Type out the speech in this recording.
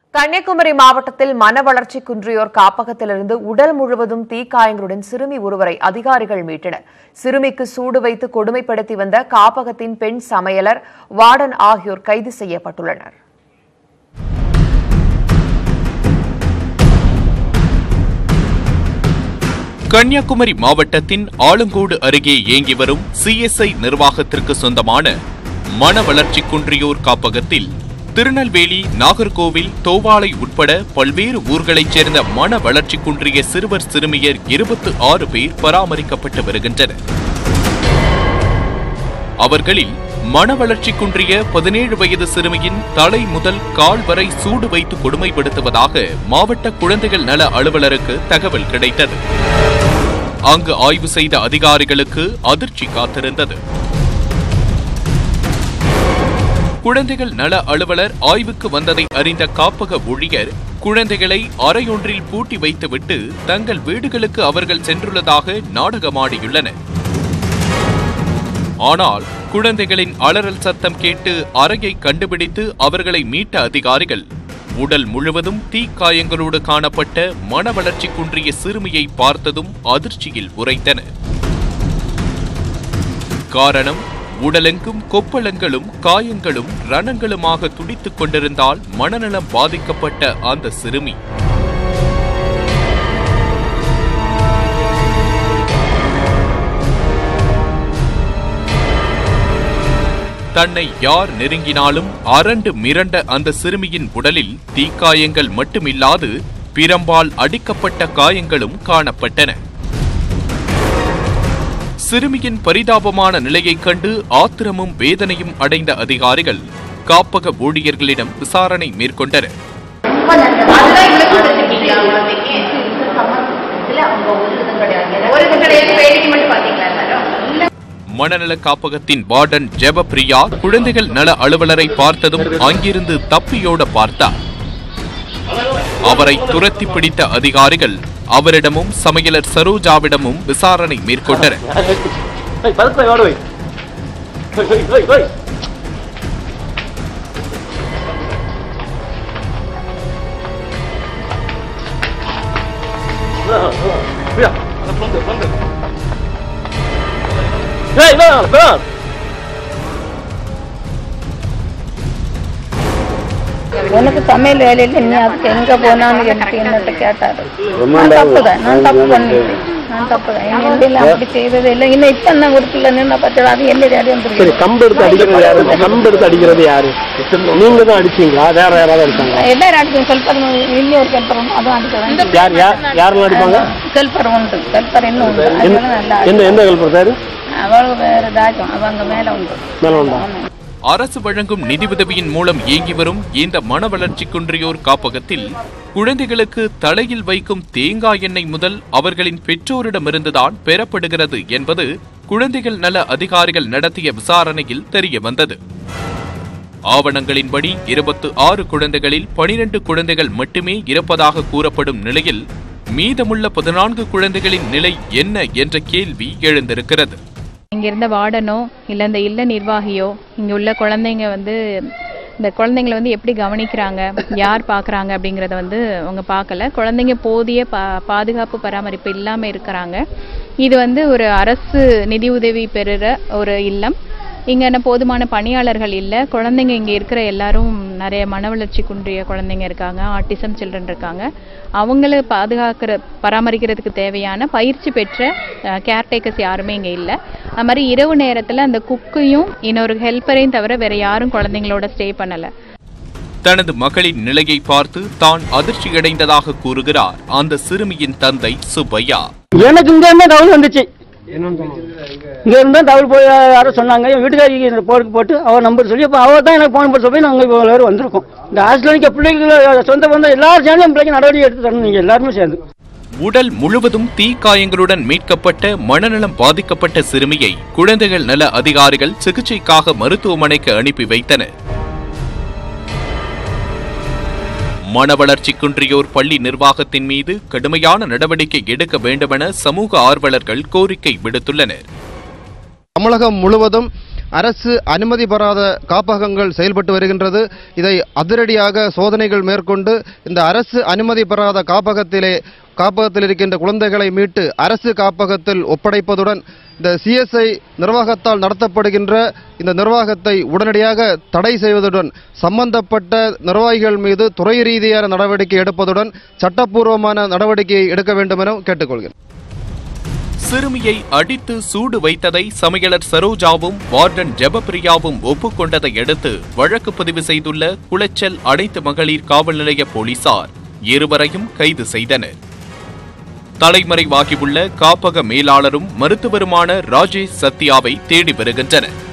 கன்னியாகுமரி மாவட்டத்தில் மன வளர்ச்சி குன்றியோர் காப்பகத்திலிருந்து உடல் முழுவதும் தீக்காயங்களுடன் சிறுமி ஒருவரை அதிகாரிகள் மீட்டனர் சிறுமிக்கு சூடு வைத்து கொடுமைப்படுத்தி வந்த காப்பகத்தின் பெண் சமையலர் வார்டன் ஆகியோர் கைது செய்யப்பட்டுள்ளனர் கன்னியாகுமரி மாவட்டத்தின் ஆலங்கோடு அருகே இயங்கி வரும் சிஎஸ்ஐ நிர்வாகத்திற்கு சொந்தமான மன வளர்ச்சி குன்றியோர் காப்பகத்தில் திருநெல்வேலி நாகர்கோவில் தோவாளை உட்பட பல்வேறு ஊர்களைச் சேர்ந்த மன வளர்ச்சி குன்றிய சிறுவர் சிறுமியர் இருபத்து ஆறு பேர் பராமரிக்கப்பட்டு வருகின்றனர் அவர்களில் மன வளர்ச்சி குன்றிய பதினேழு வயது சிறுமியின் தலை முதல் கால் வரை சூடு வைத்து கொடுமைப்படுத்துவதாக மாவட்ட குழந்தைகள் நல அலுவலருக்கு தகவல் கிடைத்தது அங்கு ஆய்வு செய்த அதிகாரிகளுக்கு அதிர்ச்சி காத்திருந்தது குழந்தைகள் நல அலுவலர் ஆய்வுக்கு வந்ததை அறிந்த காப்பக ஊழியர் குழந்தைகளை அறையொன்றில் பூட்டி வைத்துவிட்டு தங்கள் வீடுகளுக்கு அவர்கள் சென்றுள்ளதாக நாடகமாடியுள்ளனர் ஆனால் குழந்தைகளின் அலறல் சத்தம் கேட்டு அறையை கண்டுபிடித்து அவர்களை மீட்ட அதிகாரிகள் உடல் முழுவதும் தீக்காயங்களோடு காணப்பட்ட மன வளர்ச்சி குன்றிய சிறுமியை பார்த்ததும் அதிர்ச்சியில் உரைத்தனர் காரணம் உடலெங்கும் கொப்பளங்களும் காயங்களும் ரணங்களுமாக துடித்துக் கொண்டிருந்தால் மனநலம் பாதிக்கப்பட்ட அந்த சிறுமி தன்னை யார் நெருங்கினாலும் அரண்டு மிரண்ட அந்த சிறுமியின் உடலில் தீக்காயங்கள் மட்டுமில்லாது பிரம்பால் அடிக்கப்பட்ட காயங்களும் காணப்பட்டன சிறுமியின் பரிதாபமான நிலையைக் கண்டு ஆத்திரமும் வேதனையும் அடைந்த அதிகாரிகள் காப்பக ஊழியர்களிடம் விசாரணை மேற்கொண்டனர் ரொம்ப நல்லது அதுதான் இவ்வளவு கொடுத்துருக்கீங்களா குழந்தைக்கு இதுல அவங்க ஒரு இது கிடையாது ஒரு இது கிடையாது வேடிக்கை மட்டும் பாத்தீங்களா எல்லாரும் இல்ல மனநல காப்பகத்தின் வார்டன் ஜெபப்பிரியா குழந்தைகள் நல அலுவலரை பார்த்ததும் அங்கிருந்து தப்பியோட பார்த்தார் அவரை துரத்தி பிடித்த அதிகாரிகள் அவரிடமும் சமையலர் சரோஜாவிடமும் விசாரணை மேற்கொண்டனர் Ê, bắn tay vào rồi. Thôi, thôi, thôi, thôi. Bây giờ, không được, không được. Hey, no, no. உனக்கு சமையல் வேலையில் நீ அதுக்கு எங்க போனான்னு எனக்கு என்னட்ட கேட்டாரு நான் தப்புதான் நான் தப்பு பண்ணிட்டேன் நான் தப்புதான் என் எல்லாம் அப்படி செய்தது இல்லை இன்னும் இப்ப நான் ஒரு பிள்ளை நின்று பார்த்தா அது என்ன யாரும் சரி தெரியும் கம்பு எடுத்து அடிக்கிறது யாரு கம்பு எடுத்து அடிக்கிறது யாரு நீங்க தான் அடிச்சீங்களா வேற யாராவது அடிச்சாங்க எல்லாரும் அடிக்கும் செல்பர் இன்னும் ஒரு செல்பர் அதுவும் அடிக்கிறேன் யார் யார் யாரெல்லாம் அடிப்பாங்க செல்பர் உண்டு செல்பர் இன்னும் உண்டு அதெல்லாம் நல்லா எந்த எந்த கல்பர் சார் அவளுக்கு வேற தாக்கம் அவங்க மேல உண்டு மேல உண்டா அரசு வழங்கும் நிதியுதவியின் மூலம் இயங்கி வரும் இந்த மன வளர்ச்சி குன்றியோர் காப்பகத்தில் குழந்தைகளுக்கு தலையில் வைக்கும் தேங்காய் எண்ணெய் முதல் அவர்களின் பெற்றோரிடமிருந்துதான் பெறப்படுகிறது என்பது குழந்தைகள் நல அதிகாரிகள் நடத்திய விசாரணையில் தெரிய வந்தது ஆவணங்களின்படி இருபத்து ஆறு குழந்தைகளில் பனிரெண்டு குழந்தைகள் மட்டுமே இருப்பதாக கூறப்படும் நிலையில் மீதமுள்ள பதினான்கு குழந்தைகளின் நிலை என்ன என்ற கேள்வி எழுந்திருக்கிறது இங்க இருந்த வார்டனோ இல்லை இந்த இல்ல நிர்வாகியோ இங்க உள்ள குழந்தைங்க வந்து இந்த குழந்தைங்களை வந்து எப்படி கவனிக்கிறாங்க யார் பார்க்குறாங்க அப்படிங்கிறத வந்து அவங்க பார்க்கல குழந்தைங்க போதிய பா பாதுகாப்பு பராமரிப்பு இல்லாமல் இருக்கிறாங்க இது வந்து ஒரு அரசு நிதி உதவி பெறுற ஒரு இல்லம் இங்கே என்ன போதுமான பணியாளர்கள் இல்லை குழந்தைங்க இங்கே இருக்கிற எல்லாரும் நிறைய மன வளர்ச்சி குன்றிய குழந்தைங்க இருக்காங்க ஆட்டிசம் சில்ட்ரன் இருக்காங்க அவங்கள பாதுகாக்கிற பராமரிக்கிறதுக்கு தேவையான பயிற்சி பெற்ற கேர்டேக்கர்ஸ் யாருமே இங்கே இல்லை அது மாதிரி இரவு நேரத்தில் அந்த குக்கையும் இன்னொரு ஹெல்ப்பரையும் தவிர வேற யாரும் குழந்தைங்களோட ஸ்டே பண்ணலை தனது மகளின் நிலையை பார்த்து தான் அதிர்ச்சியடைந்ததாக கூறுகிறார் அந்த சிறுமியின் தந்தை சுப்பையா எனக்கு இங்க இருந்தா தகவல் வந்துச்சு இங்க இருந்தா தகவல் போய் யாரோ சொன்னாங்க என் வீட்டுக்காரி போருக்கு போட்டு அவ நம்பர் சொல்லி அப்ப அவ தான் எனக்கு போன் பண்ண சொல்லி நாங்க இப்போ எல்லாரும் வந்திருக்கோம் இந்த ஹாஸ்டலுக்கு பிள்ளைகள் சொந்த பந்தம் எல்லாரும் சேர்ந்து என் பிள்ளைக்கு நடவடிக்கை எடுத்து தரணும் நீங்க எல்லாருமே சேர்ந்து உடல் முழுவதும் தீக்காயங்களுடன் மீட்கப்பட்ட மனநலம் பாதிக்கப்பட்ட சிறுமியை குழந்தைகள் நல அதிகாரிகள் சிகிச்சைக்காக மருத்துவமனைக்கு அனுப்பி வைத்தனர் மன வளர்ச்சி குன்றியோர் பள்ளி நிர்வாகத்தின் மீது கடுமையான நடவடிக்கை எடுக்க வேண்டுமென சமூக ஆர்வலர்கள் கோரிக்கை விடுத்துள்ளனர் தமிழகம் முழுவதும் அரசு அனுமதி பெறாத காப்பகங்கள் செயல்பட்டு வருகின்றது இதை அதிரடியாக சோதனைகள் மேற்கொண்டு இந்த அரசு அனுமதி பெறாத காப்பகத்திலே காப்பகத்தில் இருக்கின்ற குழந்தைகளை மீட்டு அரசு காப்பகத்தில் ஒப்படைப்பதுடன் இந்த சிஎஸ்ஐ நிர்வாகத்தால் நடத்தப்படுகின்ற இந்த நிர்வாகத்தை உடனடியாக தடை செய்வதுடன் சம்பந்தப்பட்ட நிர்வாகிகள் மீது துறை ரீதியான நடவடிக்கை எடுப்பதுடன் சட்டப்பூர்வமான நடவடிக்கையை எடுக்க வேண்டும் என கேட்டுக்கொள்கிறேன் சிறுமியை அடித்து சூடு வைத்ததை சமையலர் சரோஜாவும் வார்டன் ஜெபப்பிரியாவும் ஒப்புக்கொண்டதை அடுத்து வழக்கு பதிவு செய்துள்ள குளச்சல் அனைத்து மகளிர் காவல் நிலைய போலீசார் இருவரையும் கைது செய்தனர் தலைமறைவாகியுள்ள காப்பக மேலாளரும் மருத்துவருமான ராஜேஷ் சத்யாவை தேடி வருகின்றனர்